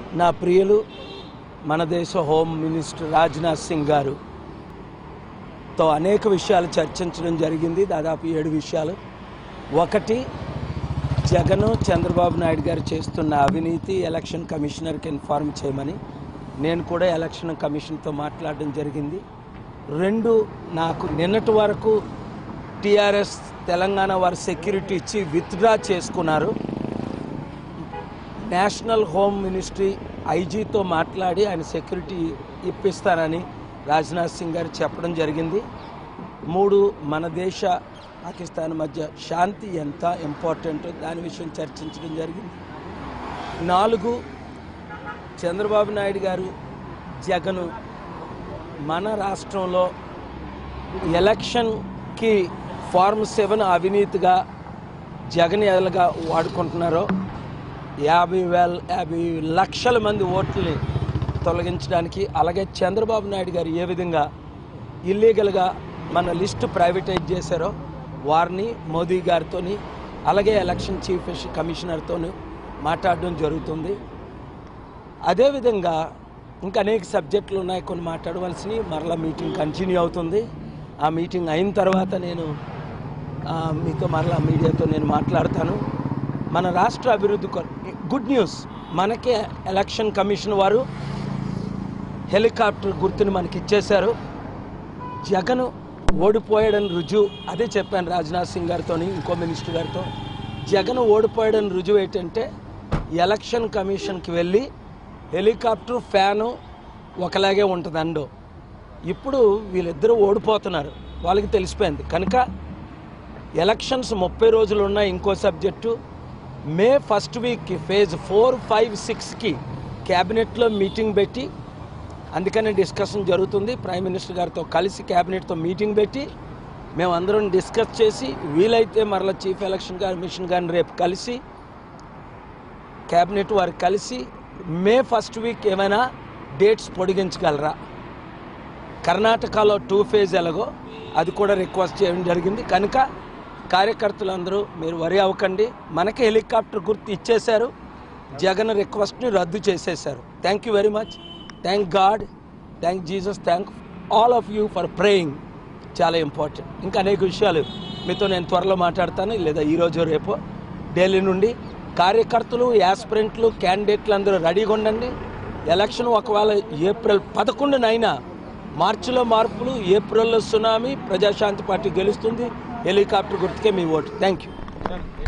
నా ప్రియులు మన దేశ హోమ్ మినిస్టర్ రాజ్నాథ్ సింగ్ గారు తో అనేక విషయాలు చర్చించడం జరిగింది దాదాపు ఏడు విషయాలు ఒకటి జగన్ చంద్రబాబు నాయుడు గారు చేస్తున్న అవినీతి ఎలక్షన్ కమిషనర్కి ఇన్ఫార్మ్ చేయమని నేను కూడా ఎలక్షన్ కమిషన్తో మాట్లాడడం జరిగింది రెండు నాకు నిన్నటి వరకు టీఆర్ఎస్ తెలంగాణ వారు సెక్యూరిటీ ఇచ్చి విత్డ్రా చేసుకున్నారు నేషనల్ హోమ్ మినిస్ట్రీ ఐజీతో మాట్లాడి ఆయన సెక్యూరిటీ ఇప్పిస్తానని రాజ్నాథ్ సింగ్ గారు చెప్పడం జరిగింది మూడు మన దేశ పాకిస్తాన్ మధ్య శాంతి ఎంత ఇంపార్టెంట్ దాని విషయం చర్చించడం జరిగింది నాలుగు చంద్రబాబు నాయుడు గారు జగను మన రాష్ట్రంలో ఎలక్షన్కి ఫార్మ్ సెవెన్ అవినీతిగా జగన్ ఎలాగా వాడుకుంటున్నారో యాభై వేల యాభై లక్షల మంది ఓట్లని తొలగించడానికి అలాగే చంద్రబాబు నాయుడు గారు ఏ విధంగా ఇల్లీగల్గా మన లిస్టు ప్రైవేటైజ్ చేశారో వారిని మోదీ గారితో అలాగే ఎలక్షన్ చీఫ్ కమిషనర్తో మాట్లాడడం జరుగుతుంది అదేవిధంగా ఇంకా అనేక సబ్జెక్టులు ఉన్నాయి కొన్ని మాట్లాడవలసినవి మరలా మీటింగ్ కంటిన్యూ అవుతుంది ఆ మీటింగ్ అయిన తర్వాత నేను ఆ, మీతో మరలా మీడియాతో నేను మాట్లాడతాను మన రాష్ట్ర అభివృద్ధి గుడ్ న్యూస్ మనకే ఎలక్షన్ కమిషన్ వారు హెలికాప్టర్ గుర్తుని మనకి ఇచ్చేశారు జగన్ ఓడిపోయాడని రుజువు అదే చెప్పాను రాజ్నాథ్ సింగ్ గారితో ఇంకో మినిస్టర్ గారితో జగన్ ఓడిపోయాడని రుజువు ఏంటంటే ఎలక్షన్ కమిషన్కి వెళ్ళి హెలికాప్టర్ ఫ్యాను ఒకలాగే ఉంటుంది అండు ఇప్పుడు వీళ్ళిద్దరూ ఓడిపోతున్నారు వాళ్ళకి తెలిసిపోయింది కనుక ఎలక్షన్స్ ముప్పై రోజులు ఉన్న ఇంకో సబ్జెక్టు మే ఫస్ట్ వీక్కి ఫేజ్ ఫోర్ ఫైవ్ సిక్స్కి క్యాబినెట్లో మీటింగ్ పెట్టి అందుకనే డిస్కషన్ జరుగుతుంది ప్రైమ్ మినిస్టర్ గారితో కలిసి క్యాబినెట్తో మీటింగ్ పెట్టి మేమందరం డిస్కస్ చేసి వీలైతే మరలా చీఫ్ ఎలక్షన్ కమిషన్ గారిని రేపు కలిసి క్యాబినెట్ వారు కలిసి మే ఫస్ట్ వీక్ ఏమైనా డేట్స్ పొడిగించగలరా కర్ణాటకలో టూ ఫేజ్ ఎలాగో అది కూడా రిక్వెస్ట్ చేయడం జరిగింది కనుక కార్యకర్తలందరూ మీరు వరి అవ్వకండి మనకి హెలికాప్టర్ గుర్తు ఇచ్చేశారు జగన్ రిక్వెస్ట్ని రద్దు చేసేశారు thank you very much thank God thank Jesus thank all of you for praying చాలా ఇంపార్టెంట్ ఇంకా అనేక విషయాలు మీతో నేను త్వరలో మాట్లాడతాను లేదా ఈరోజు రేపు ఢిల్లీ నుండి కార్యకర్తలు యాస్పిరెంట్లు క్యాండిడేట్లు అందరూ రెడీగా ఉండండి ఎలక్షన్ ఒకవేళ ఏప్రిల్ పదకొండునైనా మార్చిలో మార్పులు ఏప్రిల్లో సునామీ ప్రజాశాంతి పార్టీ గెలుస్తుంది హెలికాప్టర్ గుర్తుకే మీ ఓటు థ్యాంక్ యూ